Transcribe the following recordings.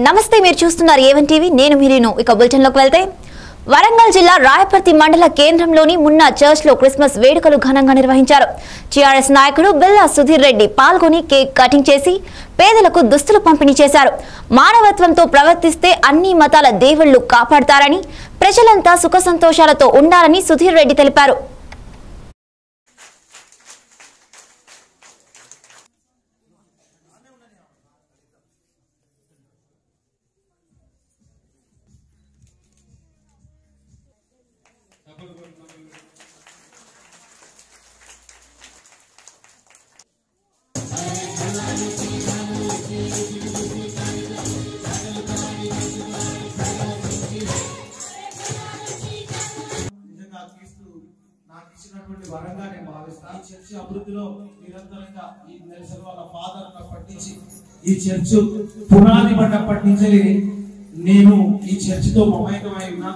నమస్తే మీరు చూస్తున్నారు ఏవన్ టీవీ నేను మీరేను ఇక బులెటిన్ లోకి వెళ్తే వరంగల్ జిల్లా రాయపర్తి మండల కేంద్రంలోని మున్నా చర్చ్ లో క్రిస్మస్ వేడుకలు ఘనంగా నిర్వహించారు టీఆర్ఎస్ నాయకుడు బిల్లా సుధీర్ రెడ్డి పాల్గొని కేక్ కటింగ్ చేసి పేదలకు దుస్తులు పంపిణీ చేశారు మానవత్వంతో ప్రవర్తిస్తే అన్ని మతాల దేవుళ్లు కాపాడతారని ప్రజలంతా సుఖ సంతోషాలతో ఉండాలని సుధీర్ రెడ్డి తెలిపారు నిజంగా క్రీస్తు నాకు ఇచ్చినటువంటి వరంగా నేను భావిస్తాను ఈ చర్చి అభివృద్ధిలో నిరంతరంగా ఈ నెలసరి వాళ్ళ ఫాదర్ ఉన్నప్పటి నుంచి ఈ చర్చ్ పునాది పడ్డప్పటి నుంచి నేను ఈ చర్చితో మమేకమై ఉన్నా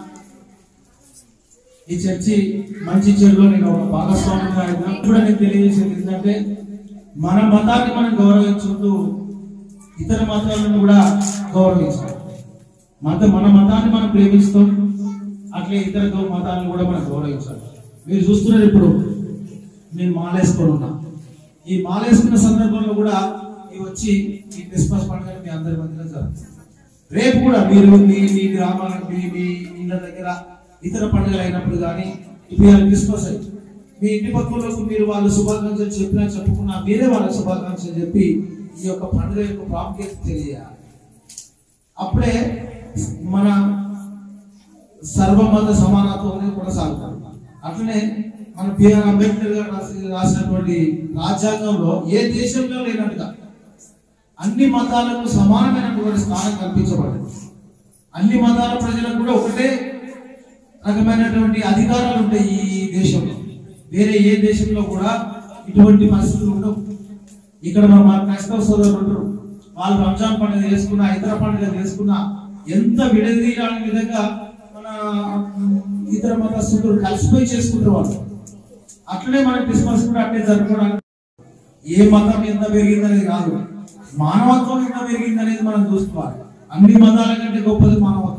ఈ చర్చి మంచి చెడులో నేను ఒక భాగస్వామిగా అయినా కూడా నేను తెలియజేసేది ఏంటంటే మన మతాన్ని మనం గౌరవించుకుంటూ ఇతర మతాలను కూడా గౌరవించాలి మత మన మతాన్ని మనం ప్రేమిస్తాం అట్లే ఇతర గౌ- మతాలను కూడా మనం గౌరవించాలి మీరు చూస్తున్నారు ఇప్పుడు నేను మాలేసుకొని ఉన్నా ఈ మాలేసుకున్న సందర్భంలో కూడా ఈ వచ్చి ఈ క్రిస్మస్ పండుగ మీ అందరి మధ్యలో జరుగుతుంది రేపు కూడా మీరు మీ మీ గ్రామాల మీ మీ ఇళ్ళ దగ్గర ఇతర పండుగలు అయినప్పుడు కానీ ఇప్పుడు ఇవాళ క్రిస్మస్ అయింది మీ ఇంటి పక్కలకు మీరు వాళ్ళ శుభాకాంక్షలు చెప్పినా చెప్పుకున్నా మీరే వాళ్ళ శుభాకాంక్షలు చెప్పి ఈ యొక్క పండుగ యొక్క ప్రాముఖ్యత తెలియాలి అప్పుడే మన సర్వమత సమానత్వం అనేది కొనసాగుతాం అట్లనే మన బిఆర్ అంబేద్కర్ గారు రాసి రాసినటువంటి రాజ్యాంగంలో ఏ దేశంలో లేనట్టుగా అన్ని మతాలకు సమానమైనటువంటి స్థానం కల్పించబడింది అన్ని మతాల ప్రజలకు కూడా ఒకటే రకమైనటువంటి అధికారాలు ఉంటాయి ఈ దేశంలో వేరే ఏ దేశంలో కూడా ఇటువంటి పరిస్థితులు ఉండవు ఇక్కడ మన మన క్రైస్తవ సోదరులు ఉంటారు వాళ్ళు రంజాన్ పండుగ చేసుకున్నా ఇతర పండుగ చేసుకున్నా ఎంత విడదీయని విధంగా మన ఉమ్, ఇతర మతస్థులు కలిసిపోయి చేసుకుంటారు వాళ్ళు అట్లనే మన క్రిస్మస్ కూడా అట్లే జరుపుకోవడానికి ఏ మతం ఎంత పెరిగింది అనేది కాదు మానవత్వం ఎంత పెరిగింది అనేది మనం చూసుకోవాలి అన్ని మతాల కంటే గొప్పది మానవత్వం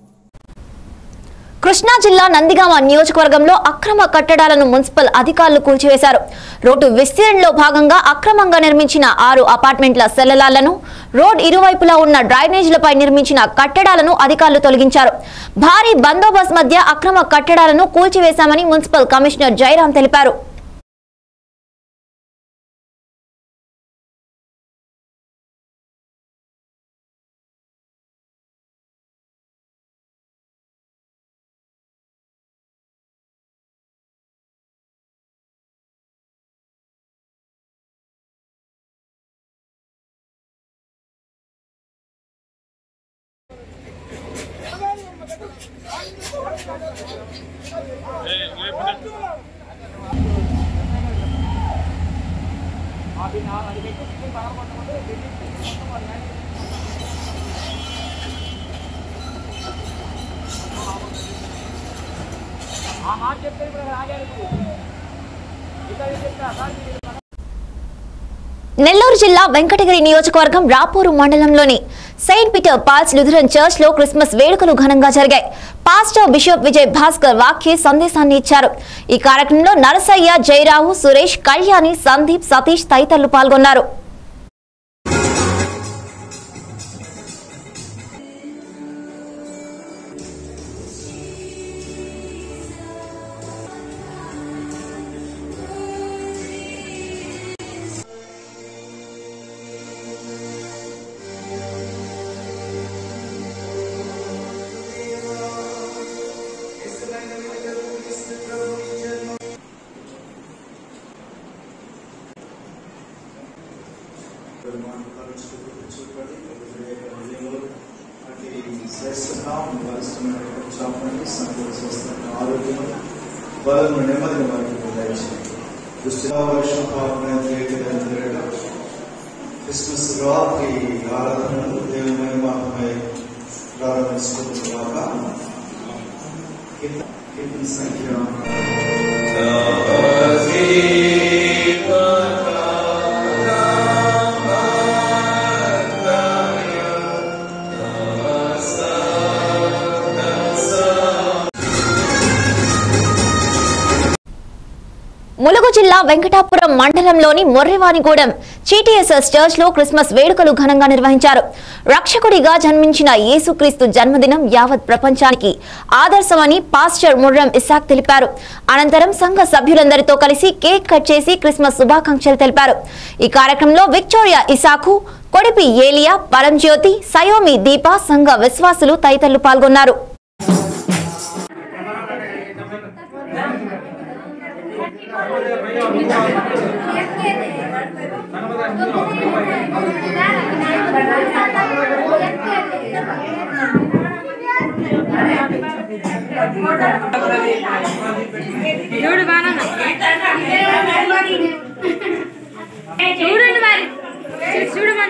కృష్ణా జిల్లా నందిగామ నియోజకవర్గంలో అక్రమ కట్టడాలను మున్సిపల్ అధికారులు కూల్చివేశారు రోడ్డు విస్తీర్ణలో భాగంగా అక్రమంగా నిర్మించిన ఆరు అపార్ట్మెంట్ల సెల్లలాలను రోడ్ ఇరువైపులా ఉన్న డ్రైనేజీలపై నిర్మించిన కట్టడాలను అధికారులు తొలగించారు భారీ బందోబస్తు మధ్య అక్రమ కట్టడాలను కూల్చివేశామని మున్సిపల్ కమిషనర్ జయరాం తెలిపారు నెల్లూరు జిల్లా వెంకటగిరి నియోజకవర్గం రాపూరు మండలంలోని saint Peter Paul's Lutheran church లో క్రిస్మస్ వేడుకలు ఘనంగా జరిగాయి పాస్టర్ బిషప్ విజయ్ భాస్కర్ వాక్య సందేశాన్ని ఇచ్చారు ఈ కార్యక్రమంలో నరసయ్య జయరావు సురేష్ కళ్యాణి సందీప్ సతీష్ తదితరులు పాల్గొన్నారు బలము నెమ్మదిని వారికి దయచేయండి దృష్టిగా వర్షం పాపమైన క్రిస్మస్ రాత్రి ఆరాధనలు దేవుని మహిమాత్మై ప్రారంభించుకుంటున్నాక కీర్తన సంఖ్య Thank ములుగు జిల్లా వెంకటాపురం మండలంలోని మొర్రివానిగూడెం చీటీఎస్ఎస్ చర్చ్ లో క్రిస్మస్ వేడుకలు ఘనంగా నిర్వహించారు రక్షకుడిగా జన్మించిన యేసుక్రీస్తు జన్మదినం యావత్ ప్రపంచానికి ఆదర్శమని పాస్టర్ ముర్రం ఇసాక్ తెలిపారు అనంతరం సంఘ సభ్యులందరితో కలిసి కేక్ కట్ చేసి క్రిస్మస్ శుభాకాంక్షలు తెలిపారు ఈ కార్యక్రమంలో విక్టోరియా ఇసాకు కొడిపి ఏలియా పరంజ్యోతి సయోమి దీప సంఘ విశ్వాసులు తదితరులు పాల్గొన్నారు చూడు బాగా చూడండి మరి చూడు మరి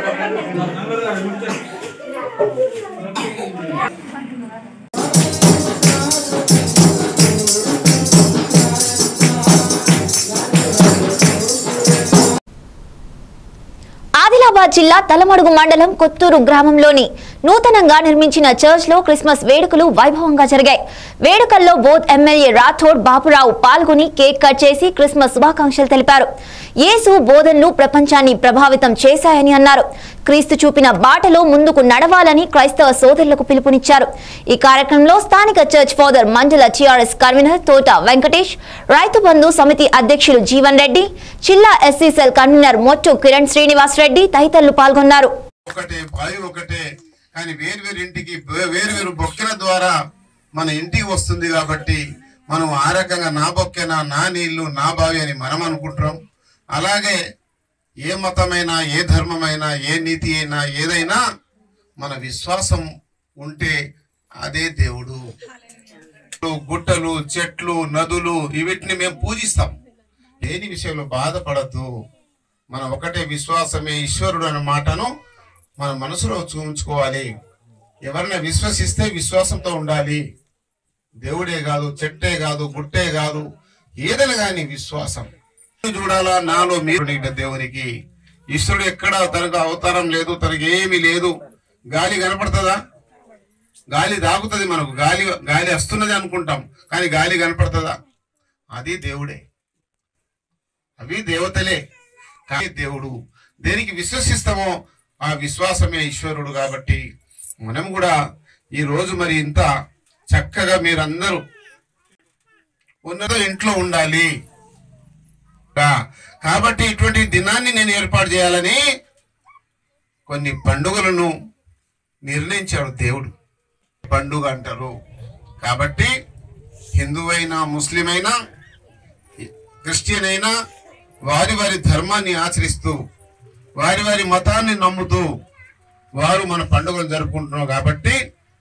ఆదిలాబాద్ జిల్లా తలమడుగు మండలం కొత్తూరు గ్రామంలోని నూతనంగా నిర్మించిన చర్చ్ లో క్రిస్మస్ వేడుకలు వైభవంగా జరిగాయి వేడుకల్లో బోధ్ ఎమ్మెల్యే రాథోడ్ బాపురావు పాల్గొని కేక్ కట్ చేసి క్రిస్మస్ శుభాకాంక్షలు తెలిపారు యేసు బోధనలు ప్రపంచాన్ని ప్రభావితం చేశాయని అన్నారు క్రీస్తు చూపిన బాటలో ముందుకు నడవాలని క్రైస్తవ సోదరులకు పిలుపునిచ్చారు ఈ కార్యక్రమంలో స్థానిక చర్చ్ ఫాదర్ మండల టీఆర్ఎస్ కన్వీనర్ తోట వెంకటేష్ రైతు బంధు సమితి అధ్యక్షులు జీవన్ రెడ్డి జిల్లా SC cell convener Mottu Kiran Srinivas Reddy తదితరులు పాల్గొన్నారు ఒకటే బావి ఒకటే కానీ వేరు వేరు ఇంటికి వే- వేరు వేరు బొక్కెల ద్వారా మన ఇంటికి వస్తుంది కాబట్టి మనం ఆ రకంగా నా బొక్కెన నా నీళ్లు నా బావి అని మనం అనుకుంటున్నాం అలాగే ఏ మతమైనా ఏ ధర్మమైనా ఏ నీతి అయినా ఏదైనా మన విశ్వాసం ఉంటే అదే దేవుడు గుట్టలు చెట్లు నదులు వీటిని మేము పూజిస్తాం దేని విషయంలో బాధపడద్దు మన ఒకటే విశ్వాసమే ఈశ్వరుడు అనే మాటను మన మనసులో ఉంచుకోవాలి ఎవరిని విశ్వసిస్తే విశ్వాసంతో ఉండాలి దేవుడే కాదు చెట్టే కాదు గుట్టే కాదు ఏదైనా కానీ విశ్వాసం చూడాలా నాలో మీరు నీట దేవునికి ఈశ్వరుడు ఎక్కడ తనకు అవతారం లేదు తనకి ఏమీ లేదు గాలి కనపడుతుందా గాలి దాగుతుంది మనకు గాలి గాలి వస్తున్నది అనుకుంటాం కానీ గాలి కనపడుతుందా అది దేవుడే అవి దేవతలే కానీ దేవుడు దేనికి విశ్వసిస్తామో ఆ విశ్వాసమే ఈశ్వరుడు కాబట్టి మనం కూడా ఈ రోజు మరి ఇంత చక్కగా మీరందరూ ఉన్నదో ఇంట్లో ఉండాలి కా- కాబట్టి ఇటువంటి దినాన్ని నేను ఏర్పాటు చేయాలని కొన్ని పండుగలను నిర్ణయించాడు దేవుడు పండుగ అంటారు కాబట్టి హిందువైనా ముస్లిం అయినా క్రిస్టియన్ అయినా వారి వారి ధర్మాన్ని ఆచరిస్తూ వారి వారి మతాన్ని నమ్ముతూ వారు మన పండుగలు జరుపుకుంటున్నారు కాబట్టి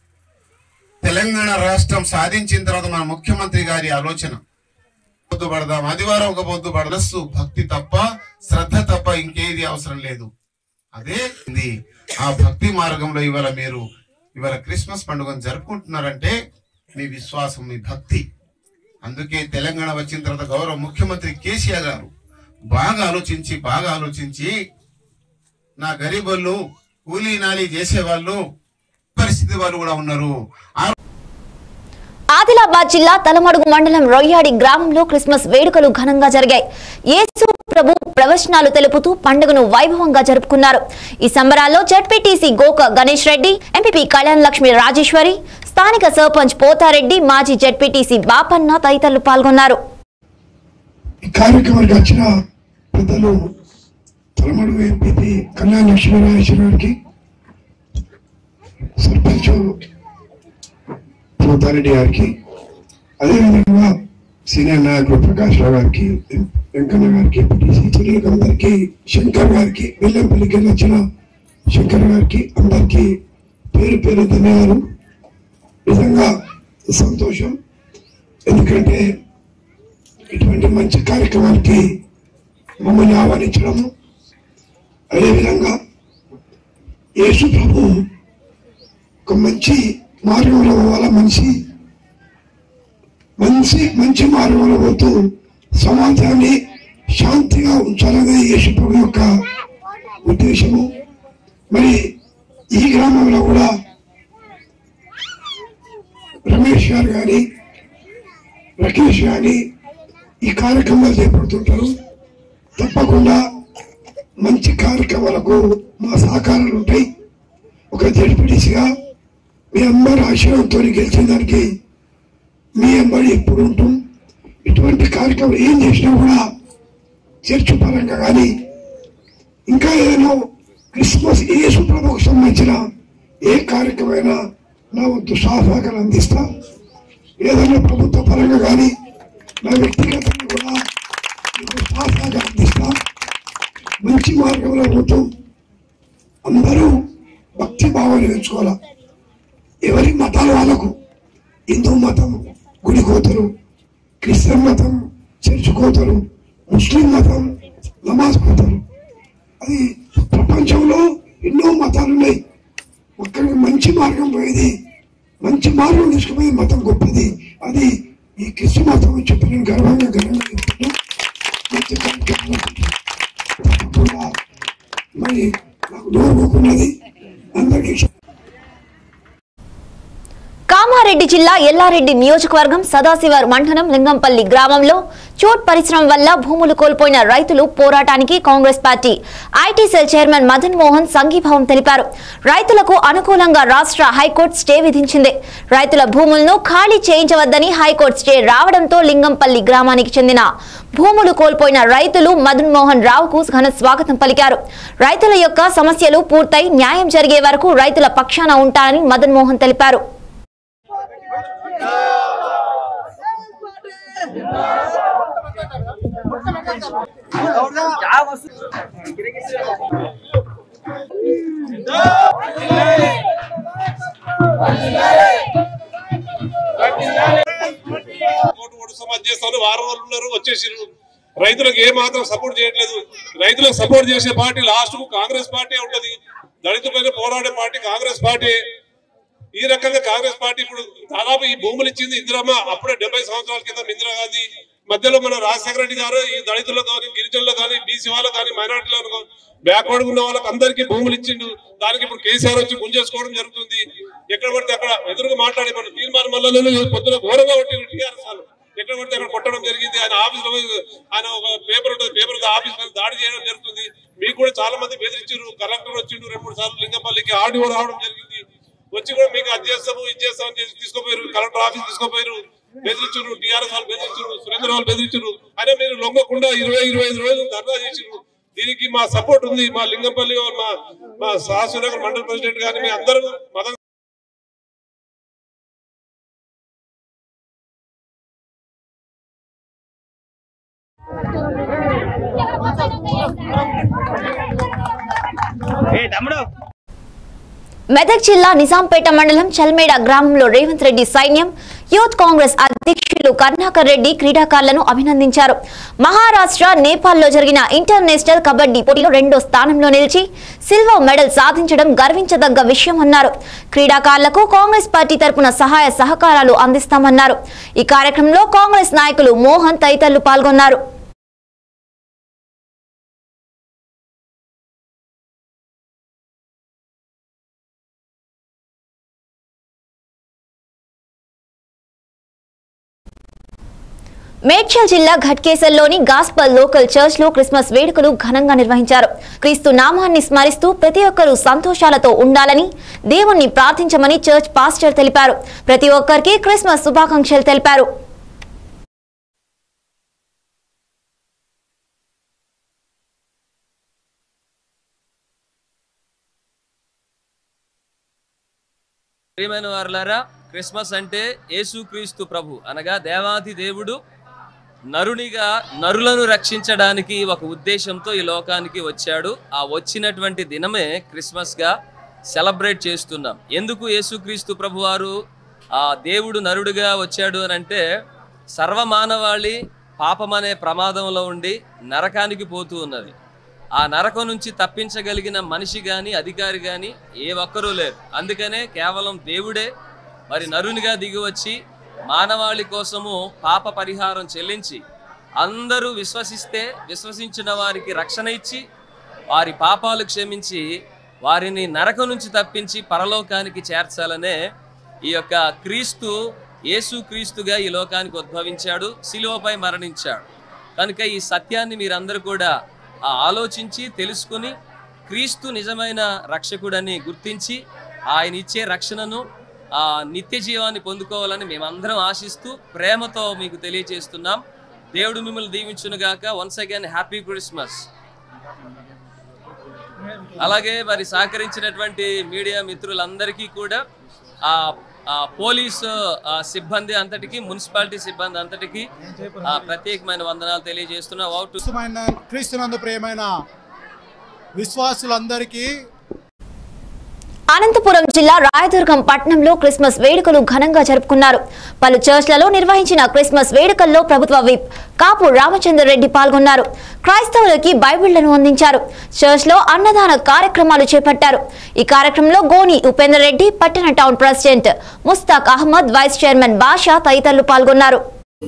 తెలంగాణ రాష్ట్రం సాధించిన తర్వాత మన ముఖ్యమంత్రి గారి ఆలోచన పొద్దు పడదాం ఆదివారం ఒక పొద్దు పడదస్సు భక్తి తప్ప శ్రద్ధ తప్ప ఇంకేది అవసరం లేదు అదే ఇది ఆ భక్తి మార్గంలో ఇవాళ మీరు ఇవాళ క్రిస్మస్ పండుగను జరుపుకుంటున్నారంటే మీ విశ్వాసం మీ భక్తి అందుకే తెలంగాణ వచ్చిన తర్వాత గౌరవ ముఖ్యమంత్రి కేసీఆర్ గారు బాగా ఆలోచించి బాగా ఆలోచించి నా గరీబులు కూలీ నాలి చేసేవాళ్ళు పరిస్థితి వాళ్ళు కూడా ఉన్నారు ఆ ఆదిలాబాద్ జిల్లా తలమడుగు మండలం రొయ్యాడి గ్రామంలో క్రిస్మస్ వేడుకలు ఘనంగా జరిగాయి యేసు ప్రభు ప్రవచనాలు తెలుపుతూ పండుగను వైభవంగా జరుపుకున్నారు ఈ సంబరాల్లో జడ్పీటీసీ గోక గణేష్ రెడ్డి ఎంపీపీ కళ్యాణ్ లక్ష్మి రాజేశ్వరి స్థానిక సర్పంచ్ పోతారెడ్డి మాజీ జడ్పీటీసీ బాపన్న తదితరులు పాల్గొన్నారు ఈ కార్యక్రమానికి వచ్చిన పెద్దలు తలమడుగు ఎంపీపీ కళ్యాణ్ లక్ష్మీనారాయణ గారికి సర్పంచ్ పోతారెడ్డి గారికి అదేవిధంగా సీనియర్ నాయకులు ప్రకాష్ రావు గారికి వెంకన్న గారికి ఎంపీటీసీ చెల్లెలకు అందరికీ శంకర్ గారికి బెల్లంపల్లికి వెళ్ళి వచ్చిన శంకర్ గారికి అందరికీ పేరు పేరు ధన్యవాదాలు నిజంగా సంతోషం ఎందుకంటే ఇటువంటి మంచి కార్యక్రమానికి మమ్మల్ని ఆహ్వానించడము అదేవిధంగా యేసు ప్రభు ఒక మంచి మార్గంలో పోవాల మనిషి మంచి మంచి మార్గంలో పోతూ సమాజాన్ని శాంతిగా ఉంచాలనే యేసు ప్రభు యొక్క ఉద్దేశము మరి ఈ గ్రామంలో కూడా రమేష్ గారు కానీ రాకేష్ కానీ ఈ కార్యక్రమాలు చేపడుతుంటారు తప్పకుండా మంచి కార్యక్రమాలకు మా సహకారాలు ఉంటాయి ఒక జడ్పీటీసీగా మీ అందరి ఆశీర్వాదంతో గెలిచిన దానికి మీ అమ్మడి ఎప్పుడు ఉంటాం ఇటువంటి కార్యక్రమాలు ఏం చేసినా కూడా చర్చ్ పరంగా కానీ ఇంకా ఏదైనా క్రిస్మస్ యేసు ప్రభుకు సంబంధించిన ఏ కార్యక్రమైనా నా వంతు సహకారం అందిస్తా ఏదైనా ప్రభుత్వ పరంగా కానీ నా వ్యక్తిగతంగా కూడా మీకు సహకారం అందిస్తా మంచి మార్గంలో పోతూ అందరూ భక్తి భావాన్ని పెంచుకోవాలా ఎవరి మతాల వాళ్ళకు హిందూ మతం గుడి కోతరు క్రిస్టియన్ మతం చర్చ్ కోతరు ముస్లిం మతం నమాజ్ కోతరు అది ప్రపంచంలో ఎన్నో మతాలు ఉన్నాయి ఒక్కరికి మంచి మార్గం పోయేది మంచి మార్గం తీసుకుపోయే మతం గొప్పది అది ఈ క్రిస్తు మతం అని చెప్పి నేను గర్వంగా గర్వంగా చెప్తున్నా మంచి కార్యక్రమం తప్పకుండా మరి నాకు నోరు పోకున్నది అందరికీ కామారెడ్డి జిల్లా ఎల్లారెడ్డి నియోజకవర్గం సదాశివర్ మండలం లింగంపల్లి గ్రామంలో చోట్ పరిశ్రమ వల్ల భూములు కోల్పోయిన రైతులు పోరాటానికి Congress party IT cell chairman Madan Mohan సంఘీభావం తెలిపారు రైతులకు అనుకూలంగా రాష్ట్ర హైకోర్టు స్టే విధించింది రైతుల భూములను ఖాళీ చేయించవద్దని హైకోర్టు స్టే రావడంతో లింగంపల్లి గ్రామానికి చెందిన భూములు కోల్పోయిన రైతులు మదన్ మోహన్ రావుకు ఘన స్వాగతం పలికారు రైతుల యొక్క సమస్యలు పూర్తయి న్యాయం జరిగే వరకు రైతుల పక్షాన ఉంటానని మదన్ మోహన్ తెలిపారు ఓటు ఓటు సమాజ్ చేస్తాను వారం రోజులు ఉన్నారు వచ్చేసిరు రైతులకు ఏ మాత్రం సపోర్ట్ చేయట్లేదు రైతులకు సపోర్ట్ చేసే పార్టీ లాస్ట్ కు కాంగ్రెస్ పార్టీ ఉంటది దళిత పైన పోరాడే పార్టీ కాంగ్రెస్ పార్టీ ఈ రకంగా కాంగ్రెస్ పార్టీ ఇప్పుడు దాదాపు ఈ భూములు ఇచ్చింది ఇందిరమ్మ అప్పుడే డెబ్బై సంవత్సరాల క్రితం ఇందిరాగాంధీ మధ్యలో మన రాజశేఖర రెడ్డి గారు ఈ దళితుల్లో కానీ గిరిజనులు కానీ బీసీ వాళ్ళకు కానీ మైనార్టీలో బ్యాక్వర్డ్ ఉన్న వాళ్ళకి అందరికీ భూములు ఇచ్చిండు దానికి ఇప్పుడు కేసీఆర్ వచ్చి గుంజేసుకోవడం జరుగుతుంది ఎక్కడ పడితే అక్కడ ఎదురుగా మాట్లాడి మన తీర్మానం వల్ల పొద్దున ఘోరంగా కొట్టి టీఆర్ఎస్ వాళ్ళు ఎక్కడ పడితే అక్కడ కొట్టడం జరిగింది ఆయన ఆఫీస్ లో ఆయన ఒక పేపర్ ఉంటుంది పేపర్ ఆఫీస్ మీద దాడి చేయడం జరుగుతుంది మీకు కూడా చాలా మంది బెదిరించారు కలెక్టర్ వచ్చిండు రెండు మూడు సార్లు లింగంపల్లికి ఆర్డీఓ రావడం జరిగింది వచ్చి కూడా మీకు అది చేస్తాము ఇది చేస్తాము అని చెప్పి తీసుకుపోయారు కలెక్టర్ ఆఫీస్ తీసుకుపోయారు బెదిరించారు టీఆర్ఎస్ వాళ్ళు బెదిరించారు సురేంద్ర వాళ్ళు బెదిరించారు అయినా మీరు లొంగకుండా ఇరవై ఇరవై ఐదు రోజులు ధర్నా చేసిరు దీనికి మా సపోర్ట్ ఉంది మా లింగంపల్లి వాళ్ళు, మా మా సహసునగర్ మండల ప్రెసిడెంట్ గాని మీ అందరూ మదన్ మెదక్ జిల్లా నిజాంపేట మండలం చల్మేడ గ్రామంలో రేవంత్ రెడ్డి సైన్యం యూత్ కాంగ్రెస్ అధ్యక్షులు కరుణాకర్ రెడ్డి క్రీడాకారులను అభినందించారు మహారాష్ట్ర నేపాల్లో జరిగిన ఇంటర్నేషనల్ కబడ్డీ పోటీలో రెండో స్థానంలో నిలిచి సిల్వర్ మెడల్ సాధించడం గర్వించదగ్గ విషయమన్నారు క్రీడాకారులకు కాంగ్రెస్ పార్టీ తరపున సహాయ సహకారాలు అందిస్తామన్నారు ఈ కార్యక్రమంలో కాంగ్రెస్ నాయకులు మోహన్ తదితరులు పాల్గొన్నారు మేడ్చల్ జిల్లా ఘట్కేసర్లోని గాస్పల్ లోకల్ చర్చ్ లో క్రిస్మస్ వేడుకలు ఘనంగా నిర్వహించారు క్రీస్తు నామాన్ని స్మరిస్తూ ప్రతి ఒక్కరూ సంతోషాలతో ఉండాలని దేవుణ్ణి ప్రార్థించమని చర్చ్ పాస్టర్ తెలిపారు ప్రతి ఒక్కరికి క్రిస్మస్ శుభాకాంక్షలు తెలిపారు ప్రియమైన వారులారా క్రిస్మస్ అంటే యేసుక్రీస్తు ప్రభు అనగా దేవాది దేవుడు నరునిగా నరులను రక్షించడానికి ఒక ఉద్దేశంతో ఈ లోకానికి వచ్చాడు ఆ వచ్చినటువంటి దినమే క్రిస్మస్గా సెలబ్రేట్ చేస్తున్నాం ఎందుకు యేసుక్రీస్తు ప్రభు వారు ఆ దేవుడు నరుడుగా వచ్చాడు అని అంటే సర్వమానవాళి పాపం అనే ప్రమాదంలో ఉండి నరకానికి పోతూ ఉన్నది ఆ నరకం నుంచి తప్పించగలిగిన మనిషి గాని అధికారి గాని ఏ ఒక్కరూ లేరు అందుకనే కేవలం దేవుడే మరి నరునిగా దిగి వచ్చి మానవాళి కోసము పాప పరిహారం చెల్లించి అందరూ విశ్వసిస్తే విశ్వసించిన వారికి రక్షణ ఇచ్చి వారి పాపాలు క్షమించి వారిని నరకం నుంచి తప్పించి పరలోకానికి చేర్చాలనే ఈ యొక్క క్రీస్తు యేసుక్రీస్తుగా ఈ లోకానికి ఉద్భవించాడు శిలువపై మరణించాడు కనుక ఈ సత్యాన్ని మీరందరూ కూడా ఆ, ఆలోచించి తెలుసుకుని క్రీస్తు నిజమైన రక్షకుడని గుర్తించి ఆయన ఇచ్చే రక్షణను ఆ నిత్య జీవాన్ని పొందుకోవాలని మేమందరం ఆశిస్తూ ప్రేమతో మీకు తెలియజేస్తున్నాం దేవుడు మిమ్మల్ని దీవించునుగాక వన్స్ అగైన్ హ్యాపీ క్రిస్మస్ అలాగే మరి సహకరించినటువంటి మీడియా మిత్రులందరికీ కూడా ఆ ఆ పోలీసు ఆ, సిబ్బంది అంతటికి మున్సిపాలిటీ సిబ్బంది అంతటికి ఆ, ప్రత్యేకమైన వందనాలు తెలియజేస్తున్నా అవుట్ క్రీస్తుమైన క్రీస్తునందు ప్రియమైన విశ్వాసులందరికీ అనంతపురం జిల్లా రాయదుర్గం పట్టణంలో క్రిస్మస్ వేడుకలు ఘనంగా జరుపుకున్నారు పలు చర్చ్లలో నిర్వహించిన క్రిస్మస్ వేడుకల్లో ప్రభుత్వ విప్ కాపు రామచంద్ర రెడ్డి పాల్గొన్నారు క్రైస్తవులకి బైబిళ్లను అందించారు చర్చ్లో అన్నదాన కార్యక్రమాలు చేపట్టారు ఈ కార్యక్రమంలో గోని ఉపేందర్ రెడ్డి పట్టణ town president Mushtaq Ahmed vice chairman Basha తదితరులు పాల్గొన్నారు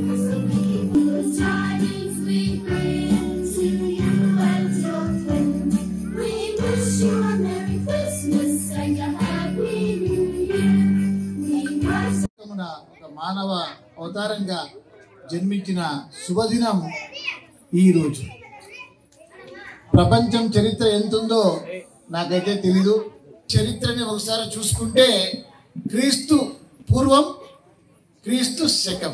లోకమున ఒక మానవ అవతారంగా జన్మించిన శుభదినం ఈ రోజు ప్రపంచం చరిత్ర ఎంతుందో నాకైతే తెలీదు చరిత్రని ఒకసారి చూసుకుంటే క్రీస్తు పూర్వం క్రీస్తు శకం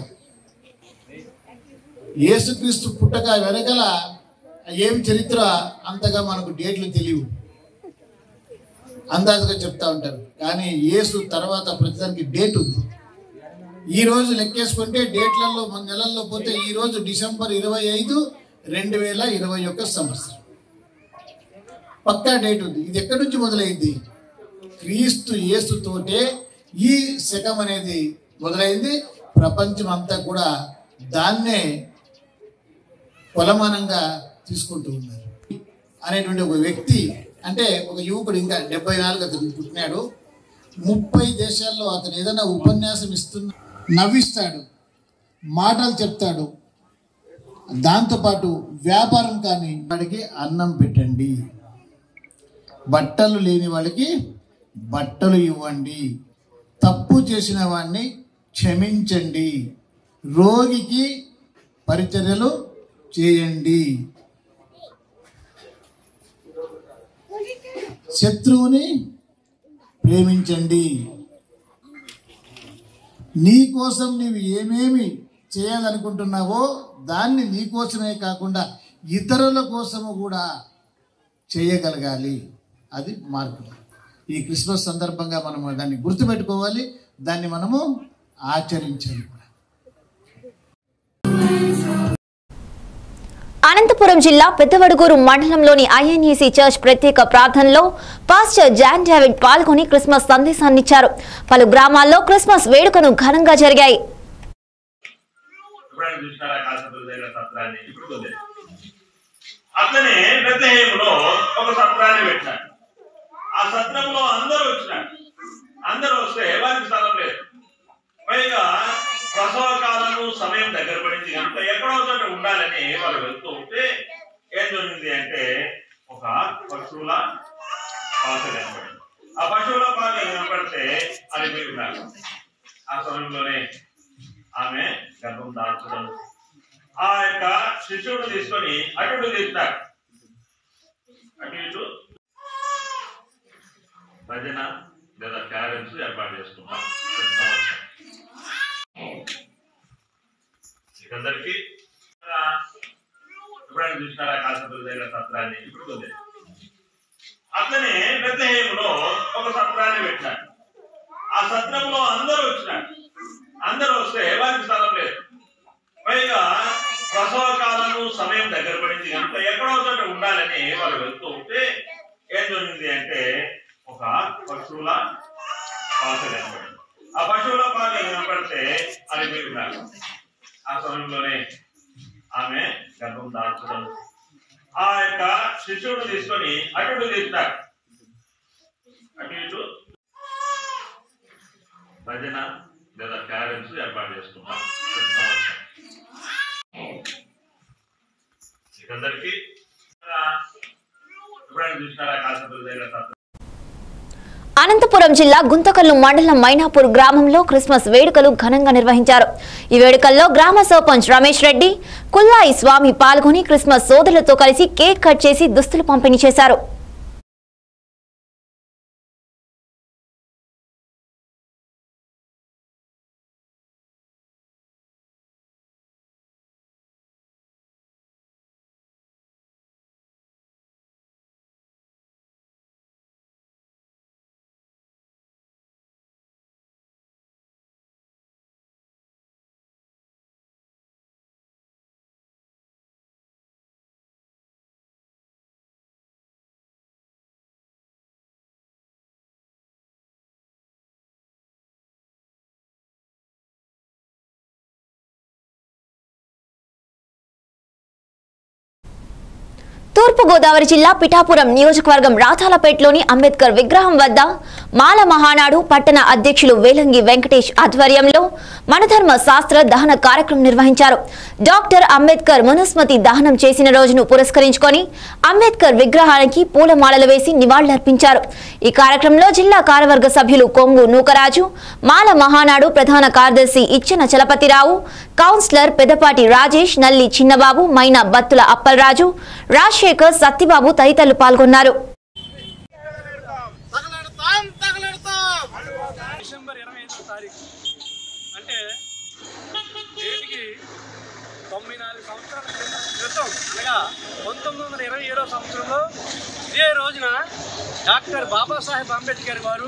యేసుక్రీస్తు పుట్టక వెనకల ఏం చరిత్ర అంతగా మనకు డేట్లు తెలియవు అందాజుగా చెప్తా ఉంటారు కానీ యేసు తర్వాత ప్రతిదానికి డేట్ ఉంది ఈ రోజు లెక్కేసుకుంటే డేట్లలో మన నెలల్లో పోతే ఈ రోజు డిసెంబర్ ఇరవై ఐదు రెండు వేల ఇరవై ఒక్క సంవత్సరం పక్కా డేట్ ఉంది ఇది ఎక్కడి నుంచి మొదలైంది క్రీస్తు యేసుతోటే ఈ శకం అనేది మొదలైంది ప్రపంచం అంతా కూడా దాన్నే కొలమానంగా తీసుకుంటూ ఉన్నారు అనేటువంటి ఒక వ్యక్తి అంటే ఒక యువకుడు ఇంకా డెబ్బై నాలుగు అతను పుట్టినాడు ముప్పై దేశాల్లో అతను ఏదైనా ఉపన్యాసం ఇస్తున్న నవ్విస్తాడు మాటలు చెప్తాడు దాంతోపాటు వ్యాపారం కానీ వాడికి అన్నం పెట్టండి బట్టలు లేని వాళ్ళకి బట్టలు ఇవ్వండి తప్పు చేసిన వాడిని క్షమించండి రోగికి పరిచర్యలు చేయండి శత్రువుని ప్రేమించండి నీ కోసం నీవు ఏమేమి చేయాలనుకుంటున్నావో దాన్ని నీ కోసమే కాకుండా ఇతరుల కోసము కూడా చేయగలగాలి అది మార్పు ఈ క్రిస్మస్ సందర్భంగా మనము దాన్ని గుర్తుపెట్టుకోవాలి దాన్ని మనము ఆచరించాలి కూడా అనంతపురం జిల్లా పెద్దవడుగూరు మండలంలోని ఐఎన్ఈసి చర్చ్ ప్రత్యేక ప్రార్థనలో పాస్టర్ జాన్ డేవిడ్ పాల్గొని క్రిస్మస్ సందేశాన్నిచ్చారు పలు గ్రామాల్లో క్రిస్మస్ వేడుకను ఘనంగా జరిగాయి ఎప్పుడైనా చూసినారా కాసపల్లి దగ్గర సత్రాన్ని ఇప్పుడు ఉంది. అట్లనే బెత్లహేములో ఒక సత్రాన్ని పెట్టినాడు ఆ సత్రంలో అందరూ వచ్చినారు అందరూ వస్తే వారికి స్థలం లేదు పైగా ప్రసవ కాలము సమయం దగ్గర పడింది కనుక ఎక్కడో చోట ఉండాలని వాళ్ళు వెళ్తూ ఉంటే ఏం జరిగింది అంటే ఒక పశువుల పాక కనపడింది ఆ పశువుల పాక కనపడితే అది మీరు ఆ సమయంలోనే ఆమె గర్భం దాల్చడం ఆ యొక్క శిశువును తీసుకొని అటు ఇటు తీస్తాడు అటు ఇటు భజన లేదా క్యారెట్స్ ఏర్పాటు చేసుకుంటాం ఇకందరికి ఎప్పుడైనా చూసినారా కాసపల్లి దగ్గర సత్రాన్ని ఇప్పుడు ఉంది. అట్లనే బెత్లహేములో ఒక సత్రాన్ని పెట్టినాడు ఆ సత్రంలో అందరూ వచ్చినారు అందరూ వస్తే వారికి స్థలం లేదు పైగా ప్రసవ కాలము సమయం దగ్గర పడింది కనుక ఎక్కడో చోట ఉండాలని వాళ్ళు వెళ్తూ ఉంటే ఏం జరిగింది అంటే ఒక పశువుల పాక కనపడింది ఆ పశువుల పాక కనపడితే అది మీరు ఆ సమయంలోనే ఆమె గర్భం దాల్చడం ఆ యొక్క శిశువును తీసుకొని అటు ఇటు తీస్తాడు అటు ఇటు భజన లేదా క్యారెట్స్ ఏర్పాటు చేసుకుంటాం ఇకందరికి ఎప్పుడైనా చూసినారా కాసపల్లి దగ్గర సత్రం అనంతపురం జిల్లా గుంతకల్లు మండలం మైనాపూర్ గ్రామంలో క్రిస్మస్ వేడుకలు ఘనంగా నిర్వహించారు ఈ వేడుకల్లో గ్రామ సర్పంచ్ రమేష్ రెడ్డి కుల్లాయి స్వామి పాల్గొని క్రిస్మస్ సోదరులతో కలిసి కేక్ కట్ చేసి దుస్తులు పంపిణీ చేశారు తూర్పు గోదావరి జిల్లా పిఠాపురం నియోజకవర్గం రాథాలపేటలోని అంబేద్కర్ విగ్రహం వద్ద మాల మహానాడు పట్టణ అధ్యక్షులు వేలంగి వెంకటేష్ ఆధ్వర్యంలో మనధర్మ శాస్త్ర దహన కార్యక్రమం నిర్వహించారు డాక్టర్ అంబేద్కర్ మనుస్మతి దహనం చేసిన రోజును పురస్కరించుకొని అంబేద్కర్ విగ్రహానికి పూలమాలలు వేసి నివాళులర్పించారు ఈ కార్యక్రమంలో జిల్లా కార్యవర్గ సభ్యులు కొంగు నూకరాజు మాల మహానాడు ప్రధాన కార్యదర్శి ఇచ్చన చలపతిరావు కౌన్సిలర్ పెదపాటి రాజేష్ నల్లి చిన్నబాబు మైనా బత్తుల అప్పలరాజు రాజశేఖర్ సత్యబాబు తదితరులు పాల్గొన్నారు డిసెంబర్ ఇరవై ఐదో తారీఖు అంటే నేటికి తొంభై నాలుగు సంవత్సరాల క్రితం అనగా పంతొమ్మిది వందల ఇరవై ఏడో సంవత్సరంలో ఇదే రోజున డాక్టర్ బాబాసాహెబ్ అంబేద్కర్ గారు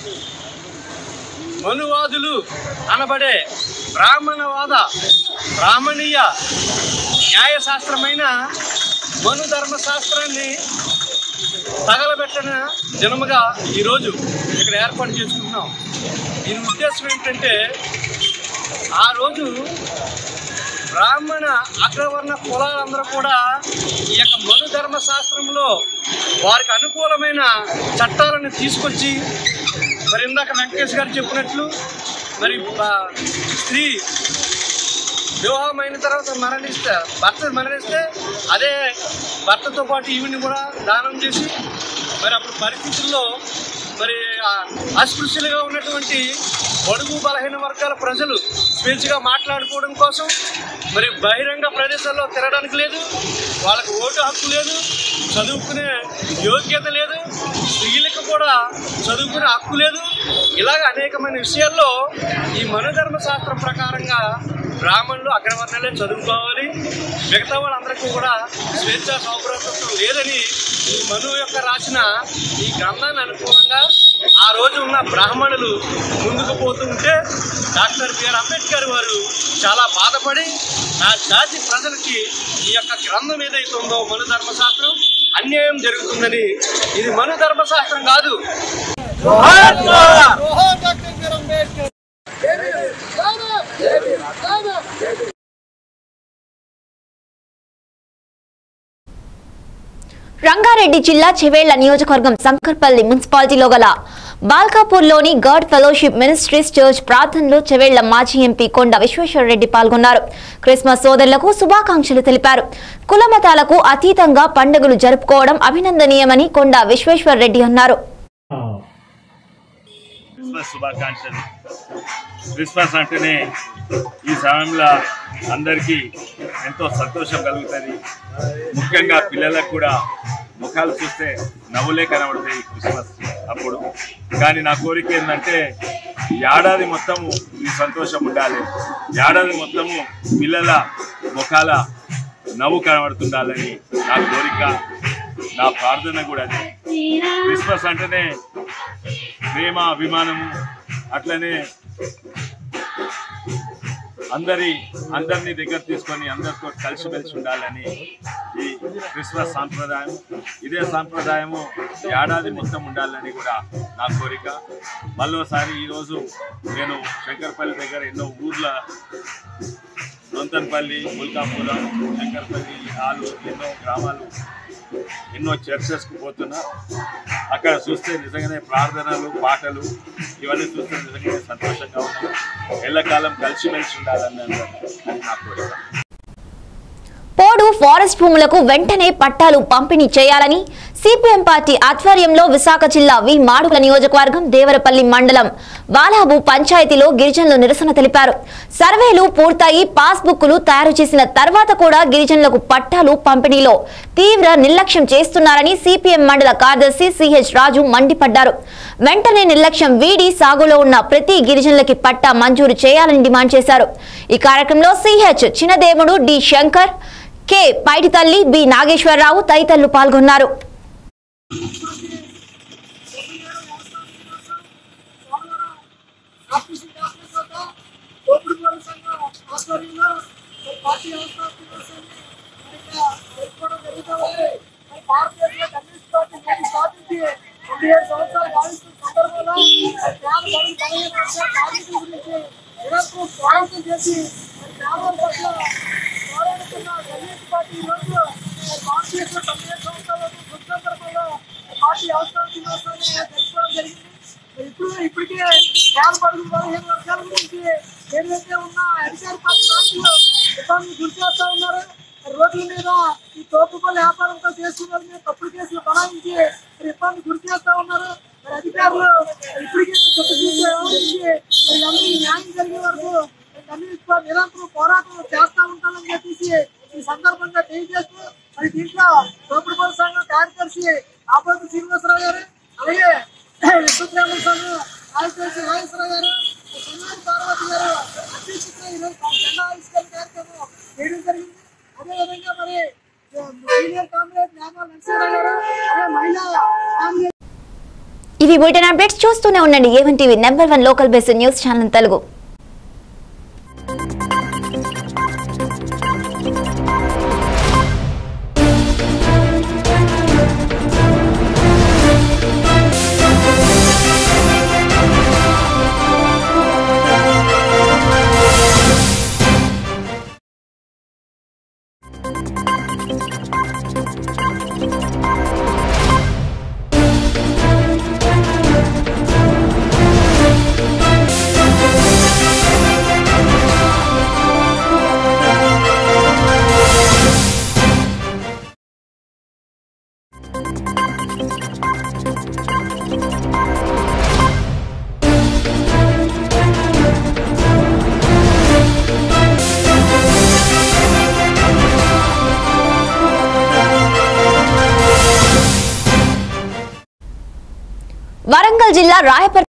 మనువాదులు అనబడే బ్రాహ్మణవాద బ్రాహ్మణీయ న్యాయశాస్త్రమైన మను ధర్మశాస్త్రాన్ని తగలబెట్టిన జనముగా ఈరోజు ఇక్కడ ఏర్పాటు చేసుకుంటున్నాం దీని ఉద్దేశం ఏంటంటే ఆ రోజు బ్రాహ్మణ అగ్రవర్ణ కులాలందరూ కూడా ఈ యొక్క మను ధర్మశాస్త్రంలో వారికి అనుకూలమైన చట్టాలను తీసుకొచ్చి మరి ఇందాక వెంకటేష్ గారు చెప్పినట్లు మరి బ- స్త్రీ వివాహమైన తర్వాత మరణిస్తే భర్త మరణిస్తే అదే భర్తతో పాటు ఈవిని కూడా దానం చేసి మరి అప్పుడు పరిస్థితుల్లో మరి ఆ అస్పృశ్యులుగా ఉన్నటువంటి బడుగు బలహీన వర్గాల ప్రజలు స్వేచ్ఛగా మాట్లాడుకోవడం కోసం మరి బహిరంగ ప్రదేశాల్లో తిరగడానికి లేదు వాళ్ళకు ఓటు హక్కు లేదు చదువుకునే యోగ్యత లేదు స్త్రీలకు కూడా చదువుకునే హక్కు లేదు ఇలాగ అనేకమైన విషయాల్లో ఈ మనధర్మ శాస్త్రం ప్రకారంగా బ్రాహ్మణులు అగ్రవర్ణాలే చదువుకోవాలి మిగతా వాళ్ళందరికీ కూడా స్వేచ్ఛ సౌభ్రతత్వం లేదని ఈ మనువు యొక్క రాసిన ఈ గ్రంథాన్ని అనుకూలంగా ఆ రోజు ఉన్న బ్రాహ్మణులు ముందుకు పోతూ ఉంటే డాక్టర్ బిఆర్ అంబేద్కర్ వారు చాలా బాధపడి నా జాతి ప్రజలకి ఈ యొక్క గ్రంథం ఏదైతే ఉందో మను ధర్మశాస్త్రం అన్యాయం జరుగుతుందని ఇది మను ధర్మశాస్త్రం కాదు రంగారెడ్డి జిల్లా చెవేళ్ల నియోజకవర్గం శంకర్పల్లి మున్సిపాలిటీలో గల బాల్కాపూర్లోని గాడ్ ఫెలోషిప్ మినిస్ట్రీస్ చర్చ్ ప్రార్థనలో చెవేళ్ల మాజీ ఎంపీ కొండ విశ్వేశ్వరరెడ్డి పాల్గొన్నారు క్రిస్మస్ సోదరులకు శుభాకాంక్షలు తెలిపారు కులమతాలకు అతీతంగా పండుగలు జరుపుకోవడం అభినందనీయమని కొండ విశ్వేశ్వరరెడ్డి అన్నారు క్రిస్మస్ శుభాకాంక్షలు క్రిస్మస్ అంటేనే ఈ సమయంలో అందరికీ ఎంతో సంతోషం కలుగుతుంది ముఖ్యంగా పిల్లలకు కూడా ముఖాలు చూస్తే నవ్వులే కనబడతాయి ఈ క్రిస్మస్ అప్పుడు కానీ నా కోరిక ఏంటంటే ఈ ఏడాది మొత్తము ఈ సంతోషం ఉండాలి ఏడాది మొత్తము పిల్లల ముఖాల నవ్వు కనబడుతుండాలని నా కోరిక నా ప్రార్థన కూడా అదే క్రిస్మస్ అంటేనే ప్రేమ అభిమానము అట్లనే అందరి అందరినీ దగ్గర తీసుకొని అందరితో కలిసిమెలిసి ఉండాలని ఈ క్రిస్మస్ సాంప్రదాయం ఇదే సాంప్రదాయము ఈ ఏడాది మొత్తం ఉండాలని కూడా నా కోరిక మళ్ళోసారి ఈరోజు నేను శంకర్పల్లి దగ్గర ఎన్నో ఊర్ల నొంతన్పల్లి ముల్కాపురం శంకర్పల్లి ఆలు ఎన్నో గ్రామాలు ఎన్నో చర్చెస్కు పోతున్నా అక్కడ చూస్తే నిజంగానే ప్రార్థనలు పాటలు ఇవన్నీ చూస్తే నిజంగానే సంతోషంగా ఉన్నాయి ఎల్లకాలం కలిసిమెలిసి ఉండాలని అని నా కోరిక పోడు ఫారెస్ట్ భూములకు వెంటనే పట్టాలు పంపిణీ చేయాలని సిపిఎం పార్టీ ఆధ్వర్యంలో విశాఖ జిల్లా వి మాడుగుల నియోజకవర్గం దేవరపల్లి మండలం వాలాబు పంచాయతీలో గిరిజనులు నిరసన తెలిపారు సర్వేలు పూర్తయి పాస్బుక్లు తయారు చేసిన తర్వాత కూడా గిరిజనులకు పట్టాలు పంపిణీలో తీవ్ర నిర్లక్ష్యం చేస్తున్నారని సిపిఎం మండల కార్యదర్శి సిహెచ్ రాజు మండిపడ్డారు వెంటనే నిర్లక్ష్యం వీడి సాగులో ఉన్న ప్రతి గిరిజనులకి పట్టా మంజూరు చేయాలని డిమాండ్ చేశారు ఈ కార్యక్రమంలో CH Chinnadevudu D Shankar K Paiditalli B Nageswara Rao తదితరులు పాల్గొన్నారు ఇప్పుడు ఇప్పటికే చాలా పడుగు పదిహేను వర్షాల గురించి ఏదైతే ఉన్న అధికార పార్టీ నాయకులు ఇబ్బంది గురి చేస్తా ఉన్నారు రోడ్ల మీద ఈ తోపుపల్లి వ్యాపారంతో చేస్తున్న వాళ్ళ మీద తప్పుడు కేసులు బనాయించి మరి ఇబ్బంది గురి చేస్తా ఉన్నారు మరి అధికారులు ఇప్పటికే చిత్తశుద్ధి వ్యవహరించి మరి అందరికీ న్యాయం జరిగే వరకు కమ్యూనిస్ట్ నిరంతరం పోరాటం చేస్తా ఉంటామని చెప్పేసి ఈ సందర్భంగా తెలియజేస్తూ మరి దీంట్లో తోపుడుపల్లి సంఘం కార్యదర్శి ఆపోతు శ్రీనివాసరావు గారు అలాగే విశ్వబ్రాహ్మణ సంఘం కార్యదర్శి నాగేశ్వరరావు గారు సన్మాని పార్వతి గారు అధ్యక్షతన ఈరోజు జెండా ఆవిష్కరణ కార్యక్రమం చేయడం జరిగింది అదేవిధంగా మరి సీనియర్ కామ్రేడ్ నామా నరసింహరావు గారు అలాగే మహిళా కామ్రేడ్ ఇవి బులెటిన్ అప్డేట్స్ చూస్తూనే ఉండండి A one TV number one local based news channel Telugu Warangal జిల్లా రాయపర్